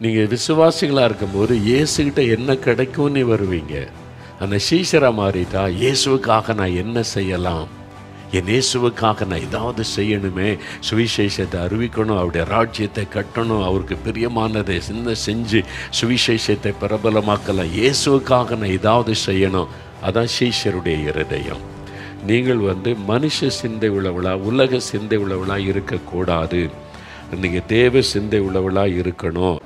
நீங்கள் விசுவாசிகளாக இருக்கும்போது இயேசுகிட்ட என்ன கிடைக்கும்னு வருவீங்க அந்த சீஷரா மாறிட்டா இயேசுவுக்காக நான் என்ன செய்யலாம் என் இயேசுவுக்காக நான் ஏதாவது செய்யணுமே சுவிசேஷத்தை அறிவிக்கணும் அவருடைய ராஜ்யத்தை கட்டணும் அவருக்கு பிரியமானதை சின்ன செஞ்சு சுவிசேஷத்தை பிரபலமாக்கலாம் இயேசுவுக்காக நான் ஏதாவது செய்யணும் அதான் சீஷருடைய இருதயம் நீங்கள் வந்து மனுஷ சிந்தை உள்ளவளா உலக சிந்தை உள்ளவளா இருக்கக்கூடாது நீங்கள் தேவ சிந்தை உள்ளவளா இருக்கணும்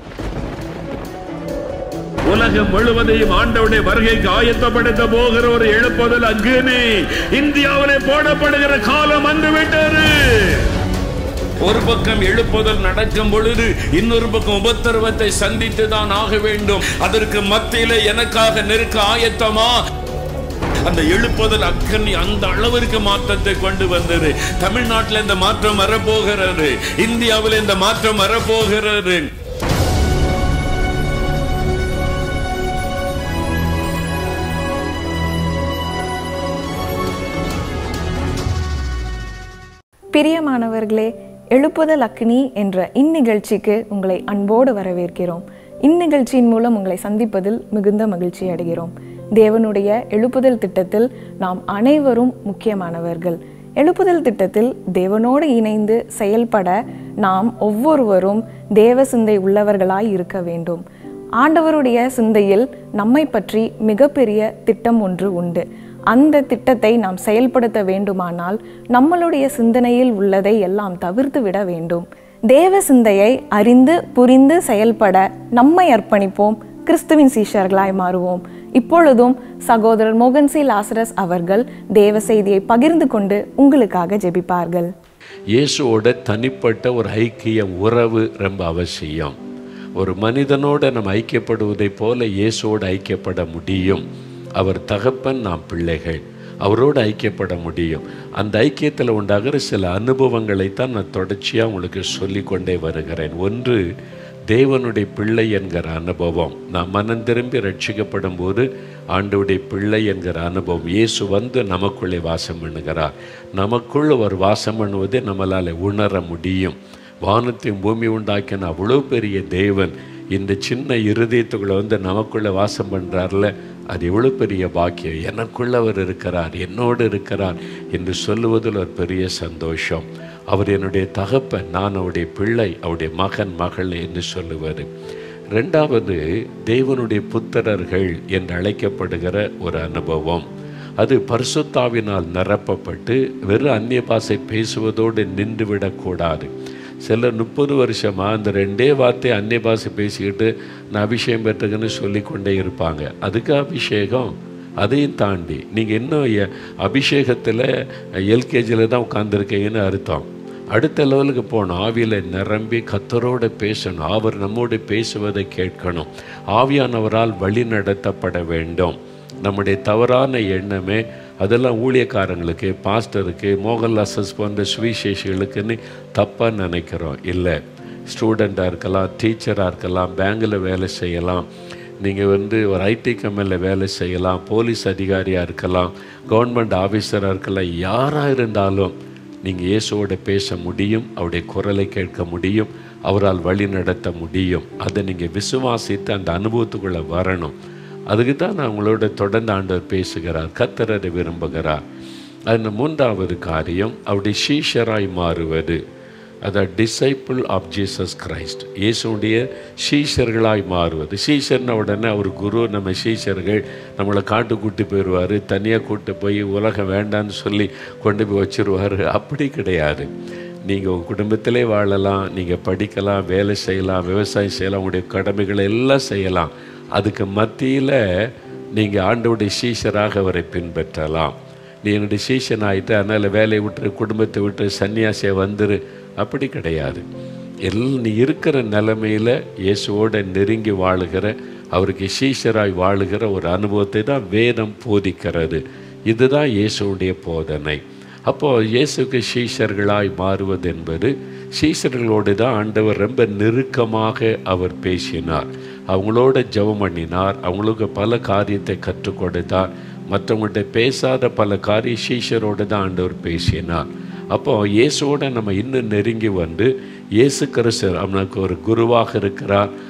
உலகம் முழுவதையும் ஆண்டவருடைய வருகைக்கு ஆயத்தப்படுத்த போகிற ஒரு எழுப்புதல் அக்னி இந்தியாவிலே போடப்படுகிற காலம் வந்து விட்டது ஒரு பக்கம் எழுப்புதல் நடக்கும் பொழுது இன்னொரு பக்கம் உபத்திரவத்தை சந்தித்து தான் ஆக வேண்டும் அதற்கு மத்தியில எனக்காக நெருக்க ஆயத்தமா அந்த எழுப்புதல் அக்கனி அந்த அளவிற்கு மாற்றத்தை கொண்டு வந்தது தமிழ்நாட்டில் இந்த மாற்றம் வரப்போகிறது இந்தியாவில் இந்த மாற்றம் வரப்போகிறது பிரியமானவர்களே எழுப்புதல் அக்னி என்ற இந்நிகழ்ச்சிக்கு உங்களை அன்போடு வரவேற்கிறோம் இந்நிகழ்ச்சியின் மூலம் உங்களை சந்திப்பதில் மிகுந்த மகிழ்ச்சி அடைகிறோம் தேவனுடைய எழுப்புதல் திட்டத்தில் நாம் அனைவரும் முக்கியமானவர்கள் எழுப்புதல் திட்டத்தில் தேவனோடு இணைந்து செயல்பட நாம் ஒவ்வொருவரும் தேவ சிந்தை உள்ளவர்களாய் இருக்க வேண்டும் ஆண்டவருடைய சிந்தையில் நம்மை பற்றி மிகப்பெரிய திட்டம் ஒன்று உண்டு அந்த திட்டத்தை நாம் செயல்படுத்த வேண்டுமானால் நம்மளுடைய சிந்தனையில் உள்ளதை எல்லாம் தவிர்த்து விட வேண்டும் தேவ சிந்தையை அறிந்து புரிந்து செயல்பட நம்மை அர்ப்பணிப்போம் கிறிஸ்துவின் சீஷர்களாய் மாறுவோம் இப்பொழுதும் சகோதரர் மோகன்சி லாசரஸ் அவர்கள் தேவ செய்தியை பகிர்ந்து கொண்டு உங்களுக்காக ஜெபிப்பார்கள் இயேசுவோட தனிப்பட்ட ஒரு ஐக்கியம் உறவு ரொம்ப அவசியம் ஒரு மனிதனோட நம்ம ஐக்கியப்படுவதைப் போல இயேசுவோடு ஐக்கியப்பட முடியும் அவர் தகப்பன் நாம் பிள்ளைகள் அவரோடு ஐக்கியப்பட முடியும் அந்த ஐக்கியத்தில் உண்டாகிற சில அனுபவங்களைத்தான் நான் தொடர்ச்சியாக உங்களுக்கு சொல்லிக்கொண்டே வருகிறேன் ஒன்று தேவனுடைய பிள்ளை என்கிற அனுபவம் நான் மனம் திரும்பி ரட்சிக்கப்படும் போது ஆண்டவுடைய பிள்ளை என்கிற அனுபவம் இயேசு வந்து நமக்குள்ளே வாசம் பண்ணுகிறார் நமக்குள் ஒரு வாசம் பண்ணுவதை நம்மளால் உணர முடியும் வானத்தையும் பூமி உண்டாக்கின அவ்வளோ பெரிய தேவன் இந்த சின்ன இருதயத்துக்குள்ளே வந்து நமக்குள்ளே வாசம் பண்ணுறார்ல அது எவ்வளோ பெரிய பாக்கியம் எனக்குள்ள அவர் இருக்கிறார் என்னோடு இருக்கிறார் என்று சொல்லுவதில் ஒரு பெரிய சந்தோஷம் அவர் என்னுடைய தகப்பன் நான் அவருடைய பிள்ளை அவருடைய மகன் மகள் என்று சொல்லுவார் ரெண்டாவது தேவனுடைய புத்திரர்கள் என்று அழைக்கப்படுகிற ஒரு அனுபவம் அது பரிசுத்தாவினால் நிரப்பப்பட்டு வெறும் அந்நிய பாஷை பேசுவதோடு நின்றுவிடக்கூடாது சிலர் முப்பது வருஷமாக அந்த ரெண்டே வார்த்தை அந்நிய பாஷை பேசிக்கிட்டு நான் அபிஷேகம் பெற்றுக்குன்னு சொல்லிக்கொண்டே இருப்பாங்க அதுக்கு அபிஷேகம் அதையும் தாண்டி நீங்கள் இன்னும் எ- அபிஷேகத்தில் எல்கேஜியில் தான் உட்காந்துருக்கீங்கன்னு அர்த்தம் அடுத்த லெவலுக்கு போகணும் ஆவியில் நிரம்பி கத்தரோடு பேசணும் அவர் நம்மோடு பேசுவதை கேட்கணும் ஆவியானவரால் வழி நடத்தப்பட வேண்டும் நம்முடைய தவறான எண்ணமே அதெல்லாம் ஊழியக்காரங்களுக்கு பாஸ்டருக்கு மோகன்லாசஸ் போன்ற சுவிசேஷிகளுக்குன்னு தப்பாக நினைக்கிறோம் இல்லை ஸ்டூடெண்ட்டாக இருக்கலாம் டீச்சராக இருக்கலாம் பேங்கில் வேலை செய்யலாம் நீங்கள் வந்து ஒரு ஐடி கம்பெனியில் வேலை செய்யலாம் போலீஸ் அதிகாரியாக இருக்கலாம் கவர்மெண்ட் ஆஃபீஸராக இருக்கலாம் யாராக இருந்தாலும் நீங்கள் இயேசுவோட பேச முடியும் அவருடைய குரலை கேட்க முடியும் அவரால் வழி நடத்த முடியும் அதை நீங்கள் விசுவாசித்து அந்த அனுபவத்துக்குள்ளே வரணும் அதுக்கு தான் நான் உங்களோட தொடர்ந்து ஆண்டவர் பேசுகிறார் கத்தரரை விரும்புகிறார் அந்த மூன்றாவது காரியம் அவருடைய சீஷராய் மாறுவது அதான் டிசைபிள் ஆஃப் ஜீசஸ் கிரைஸ்ட் இயேசுடைய சீஷர்களாய் மாறுவது சீஷர்ன உடனே அவர் குரு நம்ம சீஷர்கள் நம்மளை காட்டு கூட்டி போயிடுவார் தனியாக கூட்டு போய் உலகம் வேண்டான்னு சொல்லி கொண்டு போய் வச்சிருவார் அப்படி கிடையாது நீங்கள் உங்கள் குடும்பத்திலே வாழலாம் நீங்கள் படிக்கலாம் வேலை செய்யலாம் விவசாயம் செய்யலாம் உங்களுடைய கடமைகளை எல்லாம் செய்யலாம் அதுக்கு மத்தியில் நீங்கள் ஆண்டவுடைய சீஷராக அவரை பின்பற்றலாம் நீ என்னுடைய சீஷன் ஆகிட்டு அதனால் வேலையை விட்டு குடும்பத்தை விட்டு சன்னியாசியை வந்துரு அப்படி கிடையாது எல் நீ இருக்கிற நிலைமையில் இயேசுவோட நெருங்கி வாழுகிற அவருக்கு சீஷராய் வாழுகிற ஒரு அனுபவத்தை தான் வேதம் போதிக்கிறது இதுதான் இயேசுவுடைய போதனை அப்போது இயேசுக்கு சீஷர்களாய் மாறுவது என்பது சீஷர்களோடு தான் ஆண்டவர் ரொம்ப நெருக்கமாக அவர் பேசினார் அவங்களோட ஜெபம் பண்ணினார் அவங்களுக்கு பல காரியத்தை கற்றுக் கொடுத்தார் மற்றவங்கள்ட்ட பேசாத பல காரிய சீஷரோடு தான் ஆண்டவர் பேசினார் அப்போ இயேசுவோட நம்ம இன்னும் நெருங்கி வந்து இயேசு கிறிஸ்து அவனுக்கு ஒரு குருவாக இருக்கிறார்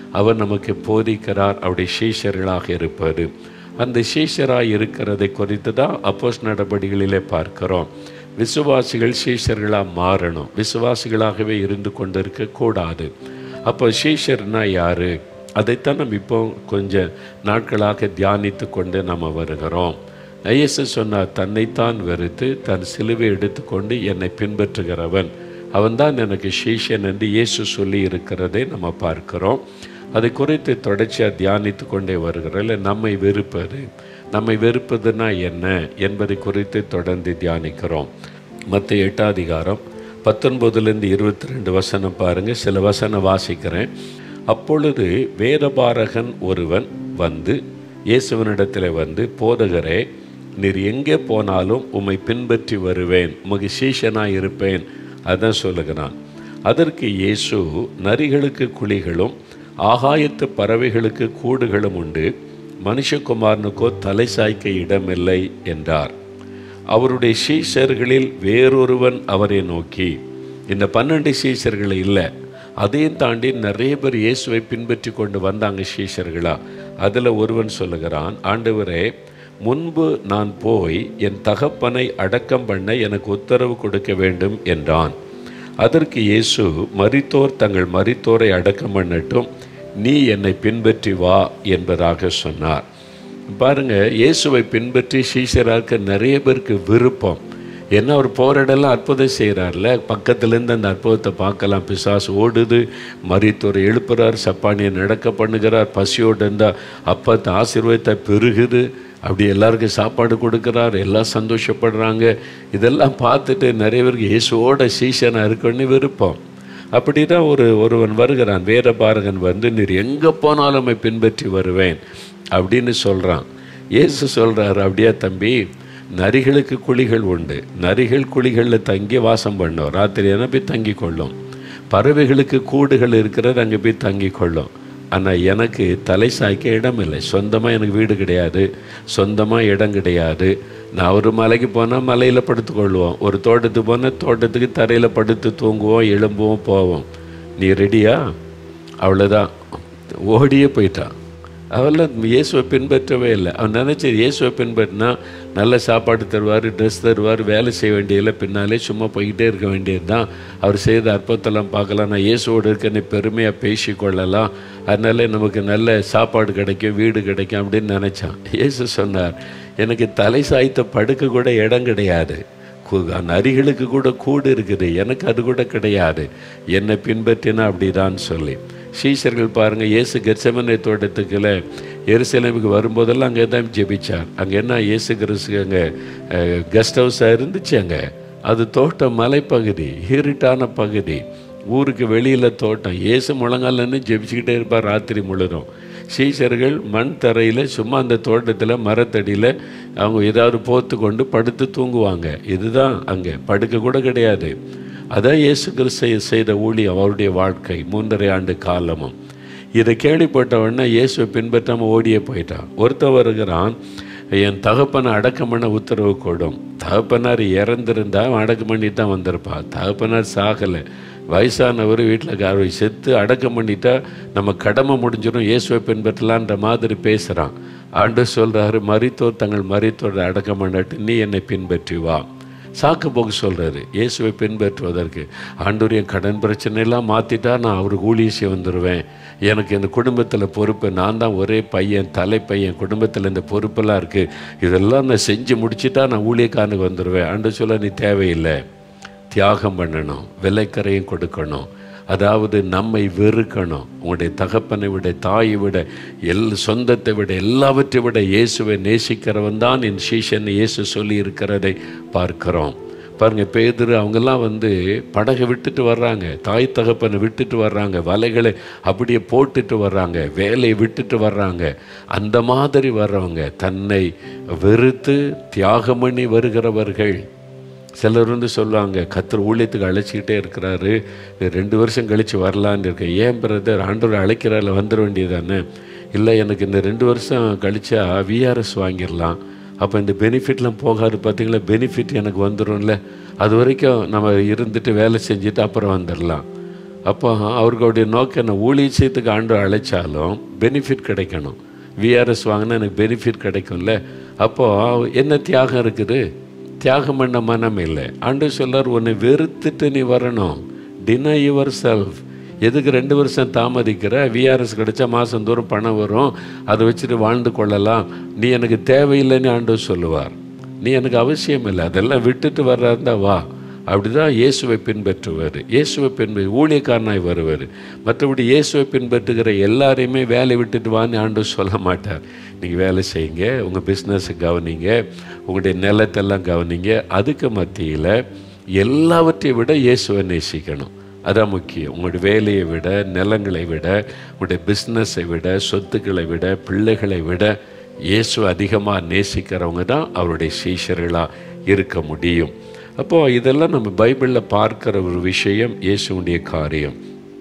அவர் நமக்கு போதிக்கிறார் அவருடைய சீஷர்களாக இருப்பது அந்த சீஷராக இருக்கிறதை குறித்து தான் அப்போஸ் நடபடிகளிலே பார்க்கிறோம் விசுவாசிகள் சீஷர்களாக மாறணும் விசுவாசிகளாகவே இருந்து கொண்டிருக்க கூடாது அப்போ சீஷர்னா யாரு அதைத்தான் நம்ம இப்போ கொஞ்சம் நாட்களாக தியானித்து கொண்டு நம்ம வருகிறோம் இயேசு சொன்னார் தன்னைத்தான் வெறுத்து தன் சிலுவை எடுத்துக்கொண்டு என்னை பின்பற்றுகிறவன் அவன்தான் எனக்கு சீஷன் என்று இயேசு சொல்லி இருக்கிறதை நம்ம பார்க்கிறோம் அதை குறித்து தொடர்ச்சியாக தியானித்து கொண்டே வருகிறதில் நம்மை வெறுப்பது நம்மை வெறுப்பதுனா என்ன என்பதை குறித்து தொடர்ந்து தியானிக்கிறோம் மற்ற எட்டாம் அதிகாரம் பத்தொன்பதுலேருந்து இருபத்தி ரெண்டு வசனம் பாருங்கள் சில வசனம் வாசிக்கிறேன் அப்பொழுது வேதபாரகன் ஒருவன் வந்து இயேசுவனிடத்தில் வந்து போதகரே நீர் எங்கே போனாலும் உம்மை பின்பற்றி வருவேன் உமக்கு சீஷனாக இருப்பேன் அதான் சொல்லுகிறான் அதற்கு இயேசு நரிகளுக்கு குழிகளும் ஆகாயத்து பறவைகளுக்கு கூடுகளும் உண்டு மனுஷகுமாரனுக்கோ தலை சாய்க்க இடமில்லை என்றார் அவருடைய சீஷர்களில் வேறொருவன் அவரை நோக்கி இந்த பன்னெண்டு சீஷர்கள் இல்லை அதையும் தாண்டி நிறைய பேர் இயேசுவை பின்பற்றி கொண்டு வந்தாங்க சீஷர்களா அதில் ஒருவன் சொல்லுகிறான் ஆண்டவரே முன்பு நான் போய் என் தகப்பனை அடக்கம் பண்ண எனக்கு உத்தரவு கொடுக்க வேண்டும் என்றான் அதற்கு இயேசு மரித்தோர் தங்கள் மரித்தோரை அடக்கம் பண்ணட்டும் நீ என்னை பின்பற்றி வா என்பதாக சொன்னார் பாருங்க இயேசுவை பின்பற்றி சீஷராக்க நிறைய பேருக்கு விருப்பம் ஏன்னா அவர் போகிற இடம்லாம் அற்புதம் செய்கிறார்ல பக்கத்துலேருந்து அந்த அற்புதத்தை பார்க்கலாம் பிசாசு ஓடுது மரித்தோரை எழுப்புறார் சப்பானியை நடக்க பண்ணுகிறார் பசியோடு இருந்தால் அப்பத்தை ஆசீர்வாதத்தை பெருகுது அப்படி எல்லாருக்கும் சாப்பாடு கொடுக்குறார் எல்லாம் சந்தோஷப்படுறாங்க இதெல்லாம் பார்த்துட்டு நிறைய பேருக்கு இயேசுவோட சீசனாக இருக்கணும்னு விருப்பம் அப்படி தான் ஒரு ஒருவன் வருகிறான் வேற பாரகன் வந்து நீர் எங்கே போனாலும் உம்மை பின்பற்றி வருவேன் அப்படின்னு சொல்கிறான் இயேசு சொல்கிறார் அப்படியா தம்பி நரிகளுக்கு குழிகள் உண்டு நரிகள் குழிகளில் தங்கி வாசம் பண்ணும் ராத்திரி என்ன போய் தங்கி கொள்ளும் பறவைகளுக்கு கூடுகள் இருக்கிறது அங்கே போய் தங்கி கொள்ளும் ஆனால் எனக்கு தலை சாய்க்க இடம் இல்லை சொந்தமாக எனக்கு வீடு கிடையாது சொந்தமாக இடம் கிடையாது நான் ஒரு மலைக்கு போனால் மலையில் படுத்துக்கொள்வோம் ஒரு தோட்டத்துக்கு போனால் தோட்டத்துக்கு தரையில் படுத்து தூங்குவோம் எழும்புவோம் போவோம் நீ ரெடியா அவ்வளோதான் ஓடியே போயிட்டான் அவெல்லாம் இயேசுவை பின்பற்றவே இல்லை அவன் நினச்சி இயேசுவை பின்பற்றினா நல்ல சாப்பாடு தருவார் ட்ரெஸ் தருவார் வேலை செய்ய வேண்டியதில்லை பின்னாலே சும்மா போய்கிட்டே இருக்க வேண்டியது தான் அவர் செய்த அற்புதத்தெல்லாம் பார்க்கலாம் நான் இயேசுவோடு இருக்கேன்னு பெருமையாக பேசி கொள்ளலாம் அதனால நமக்கு நல்ல சாப்பாடு கிடைக்கும் வீடு கிடைக்கும் அப்படின்னு நினச்சான் இயேசு சொன்னார் எனக்கு தலை சாய்த்த படுக்க கூட இடம் கிடையாது கு- நரிகளுக்கு கூட கூடு இருக்குது எனக்கு அது கூட கிடையாது என்னை பின்பற்றினா அப்படிதான் சொல்லி சீஷர்கள் பாருங்க இயேசு கெர்சமனை தோட்டத்துக்குள்ள எருசலேமுக்கு வரும்போதெல்லாம் அங்கே தான் ஜெபிச்சார் அங்கே என்ன இயேசு கிறிஸ்து அங்கே கெஸ்ட் ஹவுஸாக இருந்துச்சு அங்கே அது தோட்டம் மலைப்பகுதி இருட்டான பகுதி ஊருக்கு வெளியில் தோட்டம் இயேசு முழங்காலன்னு ஜெபிச்சுக்கிட்டே இருப்பார் ராத்திரி முழுதும் சீஷர்கள் மண் தரையில் சும்மா அந்த தோட்டத்தில் மரத்தடியில் அவங்க ஏதாவது போத்து கொண்டு படுத்து தூங்குவாங்க இதுதான் அங்கே படுக்க கூட கிடையாது அதான் இயேசு கிறிஸ்து செய்த ஊழியம் அவருடைய வாழ்க்கை மூன்றரை ஆண்டு காலமும் இதை கேள்விப்பட்ட உடனே இயேசுவை பின்பற்றாமல் ஓடியே போயிட்டான் ஒருத்தன் வருகிறான் என் தகப்பனை அடக்கம் பண்ண உத்தரவு கொடும் தகப்பனார் இறந்திருந்தா அவன் அடக்கம் பண்ணி தான் வந்திருப்பான் தகப்பனார் சாகலை வயசானவர் வீட்டில் கார்வை செத்து அடக்கம் பண்ணிட்டா நம்ம கடமை முடிஞ்சிடும் இயேசுவை பின்பற்றலான்ற மாதிரி பேசுகிறான் ஆண்டு சொல்கிறாரு மரித்தோர் தங்கள் மரித்தோர் அடக்கம் பண்ணட்டு நீ என்னை பின்பற்றி வா சாக்கு போக்கு சொல்கிறாரு இயேசுவை பின்பற்றுவதற்கு ஆண்டவர் என் கடன் பிரச்சனையெல்லாம் மாற்றிட்டா நான் அவருக்கு ஊழியசி வந்துடுவேன் எனக்கு இந்த குடும்பத்தில் பொறுப்பு நான் தான் ஒரே பையன் தலை பையன் குடும்பத்தில் இந்த பொறுப்பெல்லாம் இருக்குது இதெல்லாம் நான் செஞ்சு முடிச்சிட்டா நான் ஊழியக்காரனுக்கு வந்துடுவேன் ஆண்டு சொல்ல நீ தேவையில்லை தியாகம் பண்ணணும் விலைக்கரையும் கொடுக்கணும் அதாவது நம்மை வெறுக்கணும் உங்களுடைய தகப்பனை விட தாயை விட எல் சொந்தத்தை விட எல்லாவற்றை விட இயேசுவை நேசிக்கிறவன் தான் என் சீஷன் இயேசு சொல்லி இருக்கிறதை பார்க்கிறோம் பாருங்க பேதுரு அவங்கெல்லாம் வந்து படகை விட்டுட்டு வர்றாங்க தாய் தகப்பனை விட்டுட்டு வர்றாங்க வலைகளை அப்படியே போட்டுட்டு வர்றாங்க வேலையை விட்டுட்டு வர்றாங்க அந்த மாதிரி வர்றவங்க தன்னை வெறுத்து தியாகம் பண்ணி வருகிறவர்கள் சிலர் வந்து சொல்லுவாங்க கத்தர் ஊழியத்துக்கு அழைச்சிக்கிட்டே இருக்கிறாரு ரெண்டு வருஷம் கழித்து வரலான்னு இருக்கேன் ஏன் பிரதர் ஆண்டவர் அழைக்கிறாரில் வந்துட வேண்டியதானே இல்லை எனக்கு இந்த ரெண்டு வருஷம் கழிச்சா விஆர்எஸ் வாங்கிடலாம் அப்போ இந்த பெனிஃபிட்லாம் போகாது பார்த்தீங்களா பெனிஃபிட் எனக்கு வந்துடும்ல அது வரைக்கும் நம்ம இருந்துட்டு வேலை செஞ்சுட்டு அப்புறம் வந்துடலாம் அப்போ அவர்களுடைய நோக்கம் என்ன ஊழியத்துக்கு ஆண்டு அழைச்சாலும் பெனிஃபிட் கிடைக்கணும் விஆர்எஸ் வாங்கினா எனக்கு பெனிஃபிட் கிடைக்கும்ல அப்போது என்ன தியாகம் இருக்குது தியாகம் பண்ண மனம் இல்லை ஆண்டு சொல்லார் உன்னை வெறுத்துட்டு நீ வரணும் டினை யுவர் செல்ஃப் எதுக்கு ரெண்டு வருஷம் தாமதிக்கிற விஆர்எஸ் கிடைச்சா மாதம் தூரம் பணம் வரும் அதை வச்சுட்டு வாழ்ந்து கொள்ளலாம் நீ எனக்கு தேவையில்லைன்னு ஆண்டு சொல்லுவார் நீ எனக்கு அவசியம் இல்லை அதெல்லாம் விட்டுட்டு வர்றாருந்தா வா அப்படிதான் இயேசுவை பின்பற்றுவார் இயேசுவை பின்பு ஊழியக்காரனாய் வருவார் மற்றபடி இயேசுவை பின்பற்றுகிற எல்லாரையுமே வேலை விட்டுட்டு வான்னு ஆண்டு சொல்ல மாட்டார் நீங்கள் வேலை செய்யுங்க உங்கள் பிஸ்னஸை கவனிங்க உங்களுடைய நிலத்தெல்லாம் கவனிங்க அதுக்கு மத்தியில் எல்லாவற்றையும் விட இயேசுவை நேசிக்கணும் அதான் முக்கியம் உங்களுடைய வேலையை விட நிலங்களை விட உங்களுடைய பிஸ்னஸை விட சொத்துக்களை விட பிள்ளைகளை விட இயேசு அதிகமாக நேசிக்கிறவங்க தான் அவருடைய சீஷர்களாக இருக்க முடியும் அப்போது இதெல்லாம் நம்ம பைபிளில் பார்க்குற ஒரு விஷயம் இயேசுடைய காரியம்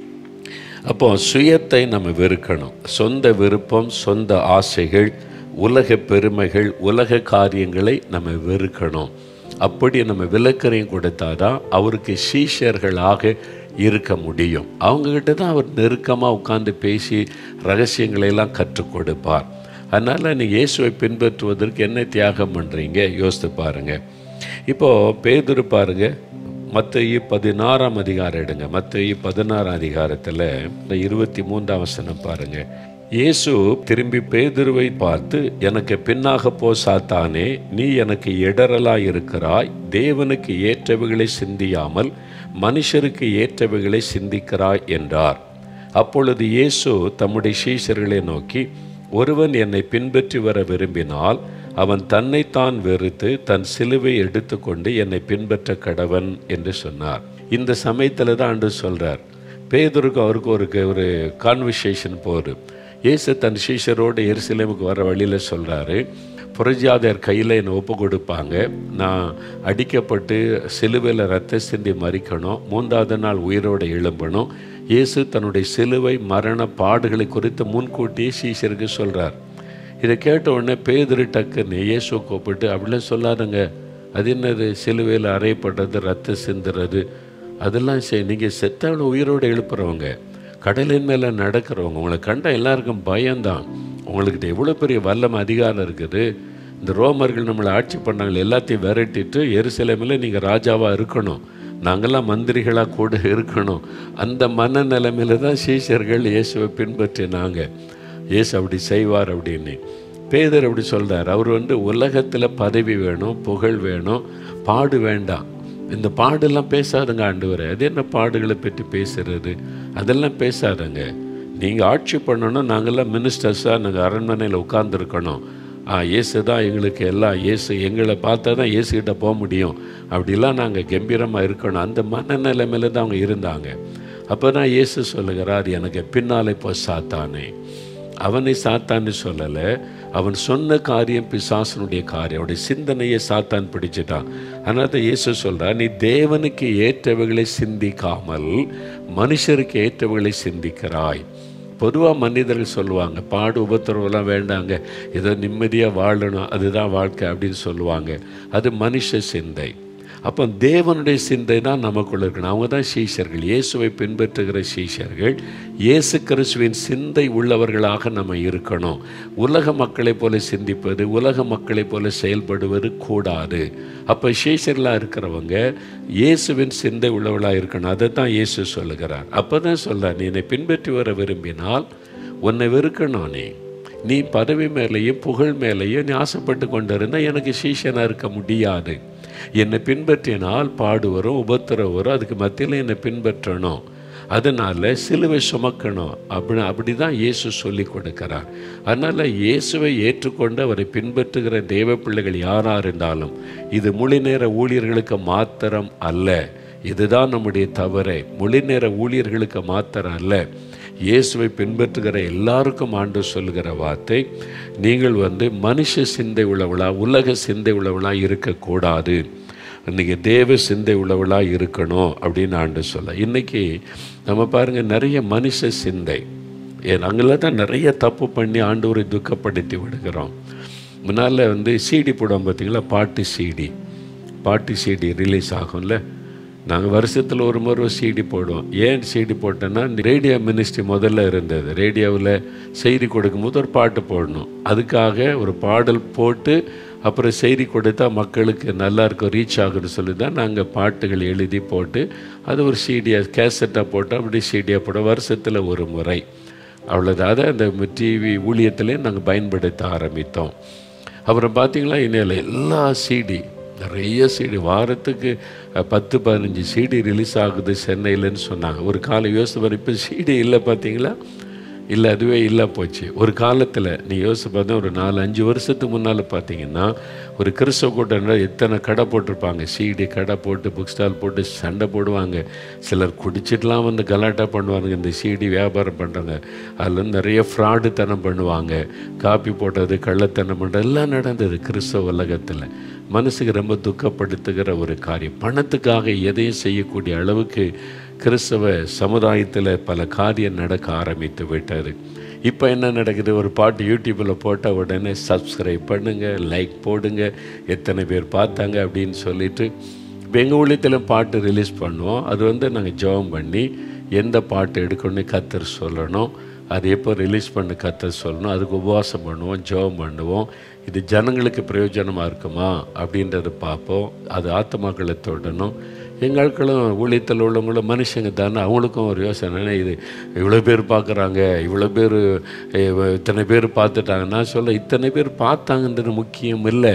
அப்போ சுயத்தை நம்ம வெறுக்கணும் சொந்த விருப்பம் சொந்த ஆசைகள் உலக பெருமைகள் உலக காரியங்களை நம்ம வெறுக்கணும் அப்படி நம்ம விளக்கரையும் கொடுத்தாதான் அவருக்கு சீஷர்களாக இருக்க முடியும் அவங்கக்கிட்ட தான் அவர் நெருக்கமாக உட்காந்து பேசி ரகசியங்களை எல்லாம் கற்றுக் கொடுப்பார் அதனால் நீங்கள் இயேசுவை பின்பற்றுவதற்கு என்ன தியாகம் பண்ணுறீங்க யோசித்து பாருங்கள் இப்போது பேதுரு பாருங்க மத்திய பதினாறாம் அதிகாரம் எடுங்க மத்திய பதினாறாம் அதிகாரத்தில் இருபத்தி மூன்றாம் வசனம் பாருங்க இயேசு திரும்பி பேதுருவை பார்த்து எனக்கு பின்னாக போ சாத்தானே நீ எனக்கு இடரலாய் இருக்கிறாய் தேவனுக்கு ஏற்றவைகளை சிந்தியாமல் மனுஷருக்கு ஏற்றவைகளை சிந்திக்கிறாய் என்றார் அப்பொழுது இயேசு தம்முடைய சீஷர்களை நோக்கி ஒருவன் என்னை பின்பற்றி வர விரும்பினால் அவன் தன்னைத்தான் வெறுத்து தன் சிலுவை எடுத்துக்கொண்டு என்னை பின்பற்ற கடவன் என்று சொன்னார் இந்த சமயத்தில் தான் ஆண்டு சொல்கிறார் பேதருக்கு அவருக்கு ஒரு ஒரு கான்வர்சேஷன் போகுது இயேசு தன் சீஷரோடு எருசலேமுக்கு வர வழியில் சொல்கிறாரு புரஜாதையர் கையில் என்னை ஒப்பு கொடுப்பாங்க நான் அடிக்கப்பட்டு சிலுவையில் ரத்த சிந்தி மறிக்கணும் மூன்றாவது நாள் உயிரோடு எழும்பணும் இயேசு தன்னுடைய சிலுவை மரண பாடுகளை குறித்து முன்கூட்டியே சீஷருக்கு சொல்கிறார் இதை கேட்ட உடனே பேதிரு டக்குன்னு இயேசு கூப்பிட்டு அப்படிலாம் சொல்லாதுங்க அது என்னது சிலுவையில் அறையப்படுறது ரத்த சிந்துறது அதெல்லாம் சரி நீங்கள் செத்தவளை உயிரோடு எழுப்புறவங்க கடலின் மேலே நடக்கிறவங்க உங்களை கண்ட எல்லாருக்கும் பயம்தான் உங்களுக்கு எவ்வளோ பெரிய வல்லம் அதிகாரம் இருக்குது இந்த ரோமர்கள் நம்மளை ஆட்சி பண்ணாங்க எல்லாத்தையும் விரட்டிட்டு எருசலேமில் நீங்கள் ராஜாவாக இருக்கணும் நாங்கள்லாம் மந்திரிகளாக கூட இருக்கணும் அந்த மனநிலைமையில தான் சீஷர்கள் இயேசுவை பின்பற்றினாங்க இயேசு அப்படி செய்வார் அப்படின்னு பேதர் அப்படி சொல்கிறார் அவர் வந்து உலகத்தில் பதவி வேணும் புகழ் வேணும் பாடு வேண்டாம் இந்த பாடெல்லாம் பேசாதுங்க ஆண்டவர் அது என்ன பாடுகளை பற்றி பேசுறது அதெல்லாம் பேசாதங்க நீங்கள் ஆட்சி பண்ணணும் நாங்கள்லாம் மினிஸ்டர்ஸாக நாங்கள் அரண்மனையில் உட்காந்துருக்கணும் ஆ இயேசு தான் எங்களுக்கு எல்லாம் இயேசு எங்களை பார்த்தா தான் இயேசுகிட்ட போக முடியும் அப்படிலாம் நாங்கள் கம்பீரமாக இருக்கணும் அந்த மனநிலைமையில தான் அவங்க இருந்தாங்க அப்போ தான் இயேசு சொல்லுகிறார் எனக்கு பின்னாலே போ சாத்தானே அவனை சாத்தான்னு சொல்லலை அவன் சொன்ன காரியம் பிசாசனுடைய காரியம் அவனுடைய சிந்தனையை சாத்தான் பிடிச்சிட்டான் அதனால தான் இயேசு சொல்கிறார் நீ தேவனுக்கு ஏற்றவைகளை சிந்திக்காமல் மனுஷருக்கு ஏற்றவைகளை சிந்திக்கிறாய் பொதுவாக மனிதர்கள் சொல்லுவாங்க பாடு உபத்திரவெல்லாம் வேண்டாங்க ஏதோ நிம்மதியாக வாழணும் அதுதான் வாழ்க்கை அப்படின்னு சொல்லுவாங்க அது மனுஷ சிந்தை அப்போ தேவனுடைய சிந்தை தான் நமக்குள்ள இருக்கணும் அவங்க தான் சீஷர்கள் இயேசுவை பின்பற்றுகிற சீஷர்கள் இயேசு கிறிஸ்துவின் சிந்தை உள்ளவர்களாக நம்ம இருக்கணும் உலக மக்களைப் போல சிந்திப்பது உலக மக்களைப் போல செயல்படுவது கூடாது அப்போ சீஷர்களாக இருக்கிறவங்க இயேசுவின் சிந்தை உள்ளவர்களாக இருக்கணும் அதை தான் இயேசு சொல்லுகிறார் அப்போ தான் சொல்கிறார் நீ என்னை பின்பற்றி வர விரும்பினால் உன்னை வெறுக்கணும் நீ நீ பதவி மேலேயும் புகழ் மேலேயும் நீ ஆசைப்பட்டு கொண்டிருந்தால் எனக்கு சீஷனாக இருக்க முடியாது என்னை பின்பற்றினால் பாடு வரும் உபத்திரம் வரும் அதுக்கு மத்தியில் என்னை பின்பற்றணும் அதனால் சிலுவை சுமக்கணும் அப்படி அப்படி தான் இயேசு சொல்லி கொடுக்கிறார் அதனால் இயேசுவை ஏற்றுக்கொண்டு அவரை பின்பற்றுகிற தேவ பிள்ளைகள் யாராக இருந்தாலும் இது முழு நேர ஊழியர்களுக்கு மாத்திரம் அல்ல இதுதான் நம்முடைய தவறை முழு நேர ஊழியர்களுக்கு மாத்திரம் அல்ல இயேசுவை பின்பற்றுகிற எல்லாருக்கும் ஆண்டு சொல்கிற வார்த்தை நீங்கள் வந்து மனுஷ சிந்தை உள்ளவளா உலக சிந்தை உள்ளவளா இருக்கக்கூடாது இன்றைக்கி தேவ சிந்தை உள்ளவளா இருக்கணும் அப்படின்னு ஆண்டு சொல்ல இன்றைக்கி நம்ம பாருங்கள் நிறைய மனுஷ சிந்தை ஏன் அங்கெல்லாம் தான் நிறைய தப்பு பண்ணி ஆண்டவரை துக்கப்படுத்தி விடுகிறோம் முன்னால் வந்து சிடி போடுவோம் பார்த்தீங்களா பாட்டு சிடி பாட்டு சிடி ரிலீஸ் ஆகும்ல நாங்கள் வருஷத்தில் ஒரு முறை சிடி போடுவோம் ஏன் சிடி போட்டோன்னா ரேடியோ மினிஸ்ட்ரி முதல்ல இருந்தது ரேடியோவில் செய்தி கொடுக்கும்போது ஒரு பாட்டு போடணும் அதுக்காக ஒரு பாடல் போட்டு அப்புறம் செய்தி கொடுத்தா மக்களுக்கு நல்லா இருக்கும் ரீச் ஆகுன்னு சொல்லி தான் நாங்கள் பாட்டுகள் எழுதி போட்டு அது ஒரு சீடியாக கேசட்டாக போட்டு அப்படி சீடியாக போட வருஷத்தில் ஒரு முறை அவ்வளோதான் அதை அந்த டிவி ஊழியத்திலே நாங்கள் பயன்படுத்த ஆரம்பித்தோம் அப்புறம் பார்த்தீங்களா இன்னையில் எல்லா சிடி நிறைய சிடி வாரத்துக்கு அஹ், பத்து பதினஞ்சு சிடி ரிலீஸ் ஆகுது சென்னையிலன்னு சொன்னாங்க ஒரு காலம் யோசிச்சு இப்போ சிடி இல்லை பார்த்தீங்களா இல்லை அதுவே இல்லை போச்சு ஒரு காலத்தில் நீ யோசிச்சு பார்த்தா ஒரு நாலு அஞ்சு வருஷத்துக்கு முன்னால் பார்த்தீங்கன்னா ஒரு கிறிஸ்தவ கூட்டம் எத்தனை கடை போட்டிருப்பாங்க சிடி கடை போட்டு புக் ஸ்டால் போட்டு சண்டை போடுவாங்க சிலர் குடிச்சிட்டுலாம் வந்து கலாட்டா பண்ணுவாங்க இந்த சிடி வியாபாரம் பண்ணுறாங்க அதில் வந்து நிறைய ஃப்ராடு தனம் பண்ணுவாங்க காப்பி போட்டது கள்ளத்தனம் பண்ணுறது எல்லாம் நடந்தது கிறிஸ்தவ உலகத்தில் மனசுக்கு ரொம்ப துக்கப்படுத்துகிற ஒரு காரியம் பணத்துக்காக எதையும் செய்யக்கூடிய அளவுக்கு கிறிஸ்தவ சமுதாயத்தில் பல காரியம் நடக்க ஆரம்பித்து விட்டது இப்போ என்ன நடக்குது ஒரு பாட்டு யூடியூப்பில் போட்ட உடனே சப்ஸ்கிரைப் பண்ணுங்கள் லைக் போடுங்க எத்தனை பேர் பார்த்தாங்க அப்படின்னு சொல்லிட்டு இப்போ எங்கள் ஊழியத்தில் பாட்டு ரிலீஸ் பண்ணுவோம் அது வந்து நாங்கள் ஜெபம் பண்ணி எந்த பாட்டு எடுக்கணும்னு கத்தர் சொல்லணும் அது எப்போ ரிலீஸ் பண்ண கத்த சொல்லணும் அதுக்கு உபவாசம் பண்ணுவோம் ஜெபம் பண்ணுவோம் இது ஜனங்களுக்கு பிரயோஜனமாக இருக்குமா அப்படின்றத பார்ப்போம் அது ஆத்மாக்களை தொடணும் எங்களுக்களும் ஊழியத்தில் உள்ளவங்களும் மனுஷங்க தானே அவங்களுக்கும் ஒரு யோசனை இது இவ்வளோ பேர் பார்க்குறாங்க இவ்வளோ பேர் இத்தனை பேர் பார்த்துட்டாங்க நான் சொல்ல இத்தனை பேர் பார்த்தாங்கன்றது முக்கியம் இல்லை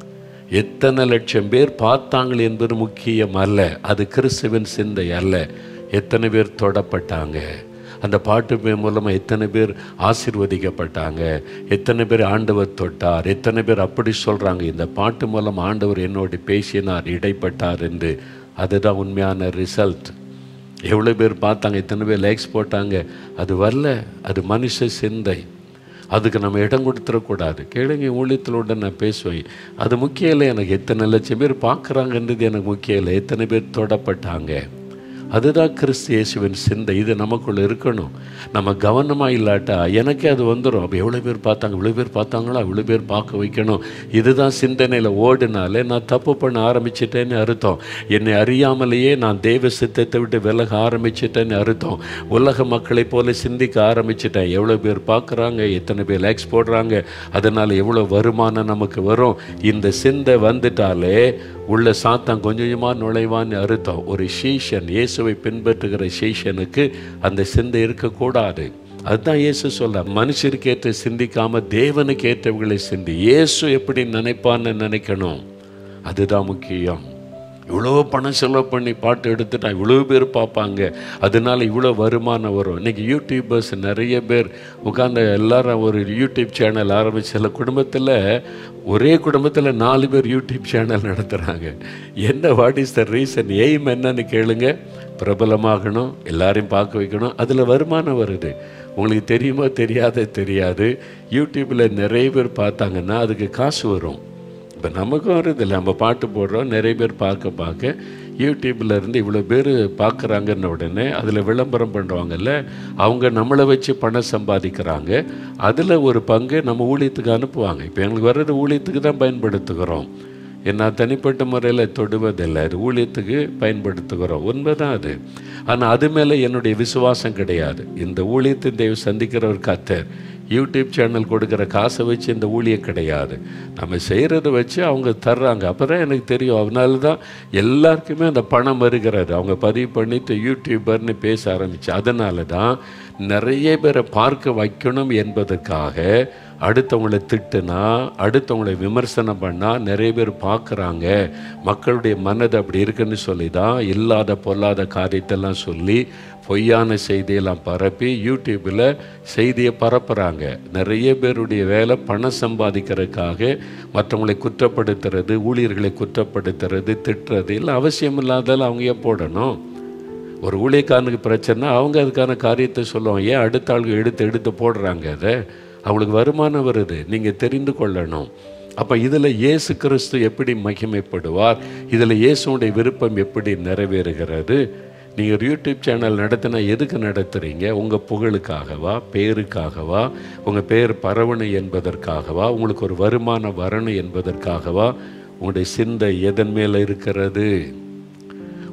எத்தனை லட்சம் பேர் பார்த்தாங்கள் என்பது முக்கியம் அல்ல அது கிறிஸ்துவின் சிந்தை அல்ல எத்தனை பேர் தொடப்பட்டாங்க அந்த பாட்டு மூலமாக எத்தனை பேர் ஆசீர்வதிக்கப்பட்டாங்க எத்தனை பேர் ஆண்டவர் தொட்டார் எத்தனை பேர் அப்படி சொல்கிறாங்க இந்த பாட்டு மூலம் ஆண்டவர் என்னோடு பேசினார் இடைப்பட்டார் என்று அதுதான் உண்மையான ரிசல்ட் எவ்வளோ பேர் பார்த்தாங்க எத்தனை பேர் லைக்ஸ் போட்டாங்க அது வரல அது மனுஷ சிந்தை அதுக்கு நம்ம இடம் கொடுத்துடக்கூடாது கேளுங்க ஊழியத்திலோட நான் பேசுவேன் அது முக்கியம் இல்லை எனக்கு எத்தனை லட்சம் பேர் பார்க்குறாங்கன்றது எனக்கு முக்கியம் இல்லை எத்தனை பேர் தொடப்பட்டாங்க அதுதான் கிறிஸ்து இயேசுவின் சிந்தை இது நமக்குள்ள இருக்கணும் நம்ம கவனமாக இல்லாட்டா எனக்கே அது வந்துடும் அப்போ எவ்வளோ பேர் பார்த்தாங்க இவ்வளோ பேர் பார்த்தாங்களா இவ்வளோ பேர் பார்க்க வைக்கணும் இதுதான் சிந்தனையில் ஓடினாலே நான் தப்பு பண்ண ஆரம்பிச்சிட்டேன்னு அர்த்தம் என்னை அறியாமலேயே நான் தெய்வ சித்தத்தை விட்டு விலக ஆரம்பிச்சிட்டேன்னு அர்த்தம் உலக மக்களைப் போல சிந்திக்க ஆரம்பிச்சிட்டேன் எவ்வளோ பேர் பார்க்குறாங்க எத்தனை பேர் லைக்ஸ் போடுறாங்க அதனால் எவ்வளோ வருமானம் நமக்கு வரும் இந்த சிந்தை வந்துட்டாலே உள்ள சாத்தான் கொஞ்சம் கொஞ்சமாக நுழைவான்னு அர்த்தம் ஒரு சீஷன் இயேசுவை பின்பற்றுகிற சீஷனுக்கு அந்த சிந்தை இருக்கக்கூடாது அதுதான் இயேசு சொல்ல மனுஷருக்கு ஏற்ற சிந்திக்காம தேவனுக்கு ஏற்றவர்களை சிந்தி இயேசு எப்படி நினைப்பான்னு நினைக்கணும் அதுதான் முக்கியம் இவ்வளோ பணம் செலவு பண்ணி பாட்டு எடுத்துட்டா இவ்வளோ பேர் பார்ப்பாங்க அதனால இவ்வளோ வருமானம் வரும் இன்றைக்கி யூடியூபர்ஸ் நிறைய பேர் உட்காந்து எல்லாரும் ஒரு யூடியூப் சேனல் ஆரம்பிச்சு சில குடும்பத்தில் ஒரே குடும்பத்தில் நாலு பேர் யூடியூப் சேனல் நடத்துகிறாங்க என்ன what is the reason aim என்னன்னு கேளுங்க பிரபலமாகணும் எல்லாரையும் பார்க்க வைக்கணும் அதில் வருமானம் வருது உங்களுக்கு தெரியுமோ தெரியாத தெரியாது யூடியூப்பில் நிறைய பேர் பார்த்தாங்கன்னா அதுக்கு காசு வரும் இப்போ நமக்கும் வருது இல்லை நம்ம பாட்டு போடுறோம் நிறைய பேர் பார்க்க பார்க்க யூடியூப்பில் இருந்து இவ்வளோ பேர் பார்க்குறாங்கன்ன உடனே அதில் விளம்பரம் பண்ணுவாங்கல்ல அவங்க நம்மளை வச்சு பணம் சம்பாதிக்கிறாங்க அதில் ஒரு பங்கு நம்ம ஊழியத்துக்கு அனுப்புவாங்க இப்போ எங்களுக்கு வர்றது ஊழியத்துக்கு தான் பயன்படுத்துகிறோம் நான் தனிப்பட்ட முறையில் தொடுவதில்லை அது ஊழியத்துக்கு பயன்படுத்துகிறோம் உண்மைதான் அது ஆனால் அது மேலே என்னுடைய விசுவாசம் கிடையாது இந்த ஊழியத்தின் தெய்வம் சந்திக்கிற ஒரு கத்தர் யூடியூப் சேனல் கொடுக்குற காசை வச்சு இந்த ஊழியம் கிடையாது நம்ம செய்கிறத வச்சு அவங்க தர்றாங்க அப்போ தான் எனக்கு தெரியும் அதனால தான் எல்லாருக்குமே அந்த பணம் வருகிறது அவங்க பதிவு பண்ணிட்டு யூடியூபர்னு பேச ஆரம்பிச்சு அதனால தான் நிறைய பேரை பார்க்க வைக்கணும் என்பதற்காக அடுத்தவங்களை திட்டுனா அடுத்தவங்களை விமர்சனம் பண்ணால் நிறைய பேர் பார்க்குறாங்க மக்களுடைய மனது அப்படி இருக்குன்னு சொல்லி தான் இல்லாத பொல்லாத காரியத்தெல்லாம் சொல்லி பொய்யான செய்தியெல்லாம் பரப்பி யூடியூப்பில் செய்தியை பரப்புகிறாங்க நிறைய பேருடைய வேலை பணம் சம்பாதிக்கிறதுக்காக மற்றவங்களை குற்றப்படுத்துறது ஊழியர்களை குற்றப்படுத்துறது திட்டுறது இல்லை அவசியம் இல்லாதெல்லாம் அவங்க ஏன் போடணும் ஒரு ஊழியக்காரனுக்கு பிரச்சனை அவங்க அதுக்கான காரியத்தை சொல்லுவாங்க ஏன் அடுத்த ஆளுங்க எடுத்து எடுத்து போடுறாங்க அதை அவங்களுக்கு வருமானம் வருது நீங்கள் தெரிந்து கொள்ளணும் அப்போ இதில் இயேசு கிறிஸ்து எப்படி மகிமைப்படுவார் இதில் இயேசுடைய விருப்பம் எப்படி நிறைவேறுகிறது நீங்கள் ஒரு யூடியூப் சேனல் நடத்தினா எதுக்கு நடத்துகிறீங்க உங்கள் புகழுக்காகவா பேருக்காகவா உங்கள் பேர் பரவணும் என்பதற்காகவா உங்களுக்கு ஒரு வருமானம் வரணும் என்பதற்காகவா உங்களுடைய சிந்தை எதன் மேலே இருக்கிறது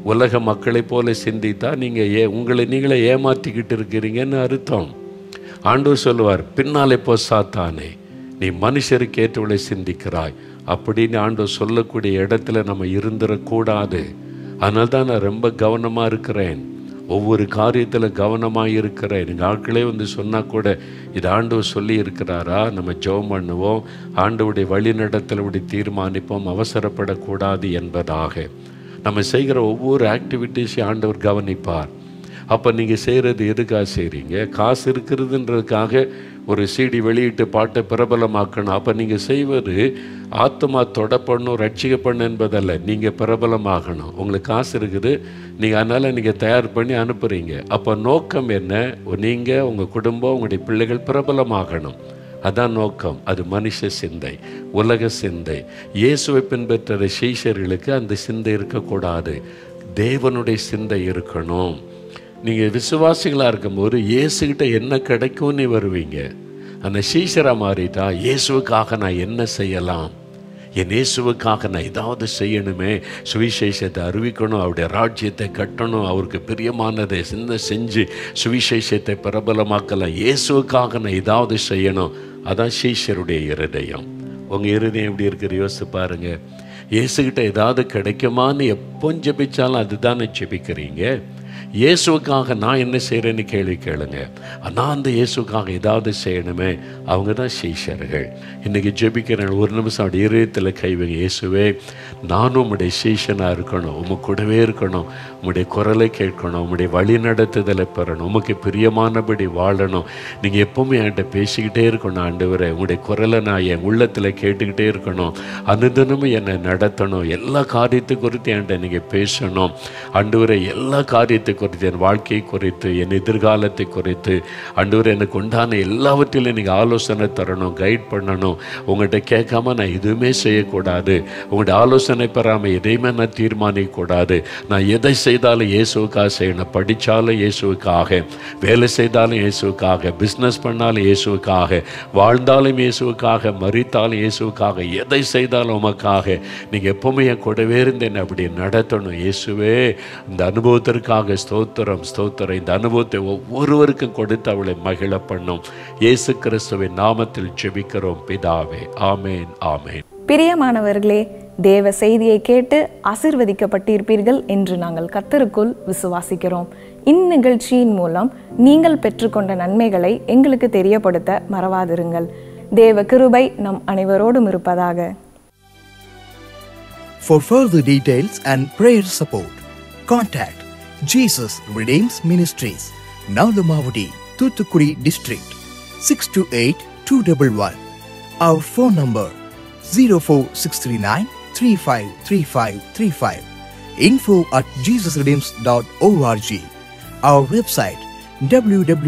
உலக மக்களைப் போல சிந்தித்தா நீங்கள் ஏ உங்களை நீங்களே ஏமாற்றிக்கிட்டு இருக்கிறீங்கன்னு அர்த்தம் ஆண்டவர் சொல்லுவார் பின்னாலே போ சாத்தானே நீ மனுஷருக்கு ஏற்றவளை சிந்திக்கிறாய் அப்படின்னு ஆண்டவர் சொல்லக்கூடிய இடத்துல நம்ம இருந்துடக்கூடாது அதனால தான் நான் ரொம்ப கவனமாக இருக்கிறேன் ஒவ்வொரு காரியத்தில் கவனமாக இருக்கிறேன் நீங்கள் ஆட்களே வந்து சொன்னால் கூட இது ஆண்டவர் சொல்லி இருக்கிறாரா நம்ம ஜெபம் பண்ணுவோம் ஆண்டவுடைய வழிநடத்தல் இப்படி தீர்மானிப்போம் அவசரப்படக்கூடாது என்பதாக நம்ம செய்கிற ஒவ்வொரு ஆக்டிவிட்டீஸையும் ஆண்டவர் கவனிப்பார் அப்போ நீங்கள் செய்கிறது எதுக்காக செய்கிறீங்க காசு இருக்கிறதுன்றதுக்காக ஒரு சிடி வெளியிட்டு பாட்டை பிரபலமாக்கணும் அப்போ நீங்கள் செய்வது ஆத்மா தொடப்படணும் ரட்சிக்கப்படணும் என்பதல்ல நீங்கள் பிரபலமாகணும் உங்களுக்கு காசு இருக்குது நீங்கள் அதனால் நீங்கள் தயார் பண்ணி அனுப்புகிறீங்க அப்போ நோக்கம் என்ன நீங்கள் உங்கள் குடும்பம் உங்களுடைய பிள்ளைகள் பிரபலமாகணும் அதான் நோக்கம் அது மனுஷ சிந்தை உலக சிந்தை இயேசுவை பின்பற்ற சீஷர்களுக்கு அந்த சிந்தை இருக்கக்கூடாது தேவனுடைய சிந்தை இருக்கணும் நீங்கள் விசுவாசிகளாக இருக்கும்போது இயேசுகிட்ட என்ன கிடைக்கும்னு வருவீங்க அந்த சீஷராக மாறிட்டா இயேசுவுக்காக நான் என்ன செய்யலாம் என் இயேசுவுக்காக நான் ஏதாவது செய்யணுமே சுவிசேஷத்தை அறிவிக்கணும் அவருடைய ராஜ்யத்தை கட்டணும் அவருக்கு பிரியமானதை சிந்த செஞ்சு சுவிசேஷத்தை பிரபலமாக்கலாம் இயேசுவுக்காக நான் ஏதாவது செய்யணும் அதான் சீஷருடைய இருதயம் உங்கள் இருதயம் எப்படி இருக்கிற யோசிச்சு பாருங்க இயேசுகிட்ட ஏதாவது கிடைக்குமான்னு எப்போ ஜெபிச்சாலும் அதுதானே ஜெபிக்கிறீங்க இயேசுவுக்காக நான் என்ன செய்கிறேன்னு கேள்வி கேளுங்க நான் அந்த இயேசுக்காக ஏதாவது செய்யணுமே அவங்க தான் சீஷர்கள் இன்றைக்கி ஜெபிக்கிறேன் ஒரு நிமிஷம் அப்படி இதயத்தில் கைவங்க இயேசுவே நானும் உம்முடைய சீஷனாக இருக்கணும் உமக்கு கூடவே இருக்கணும் உம்முடைய குரலை கேட்கணும் உம்முடைய வழி நடத்துதலை பெறணும் உமக்கு பிரியமானபடி வாழணும் நீங்கள் எப்பவுமே என்கிட்ட பேசிக்கிட்டே இருக்கணும் ஆண்டவரே உங்களுடைய குரலை நான் என் உள்ளத்தில் கேட்டுக்கிட்டே இருக்கணும் அனுதினமும் என்னை நடத்தணும் எல்லா காரியத்தை குறித்து என்கிட்ட நீங்கள் பேசணும் ஆண்டவரை எல்லா காரியத்தை குறித்து என் வாழ்க்கையை குறித்து என் எதிர்காலத்தை குறித்து ஆண்டவரை எனக்கு உண்டான எல்லாவற்றிலும் நீங்கள் ஆலோசனை தரணும் கைட் பண்ணணும் உங்கள்கிட்ட கேட்காம நான் எதுவுமே செய்யக்கூடாது உங்களுடைய ஆலோசனை பெறாமல் எதையுமே நான் தீர்மானிக்கக்கூடாது நான் எதை செய்தாலும் இயேசுவுக்காக செய்யணும் படித்தாலும் இயேசுவுக்காக வேலை செய்தாலும் இயேசுவுக்காக பிஸ்னஸ் பண்ணாலும் இயேசுவுக்காக வாழ்ந்தாலும் இயேசுவுக்காக மறித்தாலும் இயேசுவுக்காக எதை செய்தாலும் உமக்காக நீங்கள் எப்பவுமே என் கூடவே இருந்து என்னை அப்படி நடத்தணும் இயேசுவே இந்த அனுபவத்திற்காக ஸ்தோத்திரம் ஸ்தோத்திரம் இந்த அனுபவத்தை ஒவ்வொருவருக்கும் கொடுத்து அவளை மகிழ பண்ணும் இயேசு கிறிஸ்துவின் நாமத்தில் ஜெபிக்கிறோம் பிதாவே ஆமேன் ஆமேன் பிரியமானவர்களே தேவ செய்தியை கேட்டு ஆசிர்வதிக்கப்பட்டிருப்பீர்கள் என்று நாங்கள் கத்தருக்குள் விசுவாசிக்கிறோம் இந்நிகழ்ச்சியின் மூலம் நீங்கள் பெற்றுக்கொண்ட நன்மைகளை எங்களுக்கு தெரியப்படுத்த மறவாதிருங்கள் தேவ கிருபை நம் அனைவரோடும் இருப்பதாக For further details and prayer support, contact Jesus Redeems Ministries, Nalamavadi, Thuthukudi District, 628-211. Our phone number 04639 353535. Info at jesusredeems.org. Our website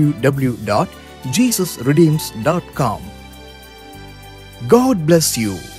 www.jesusredeems.com. God bless you.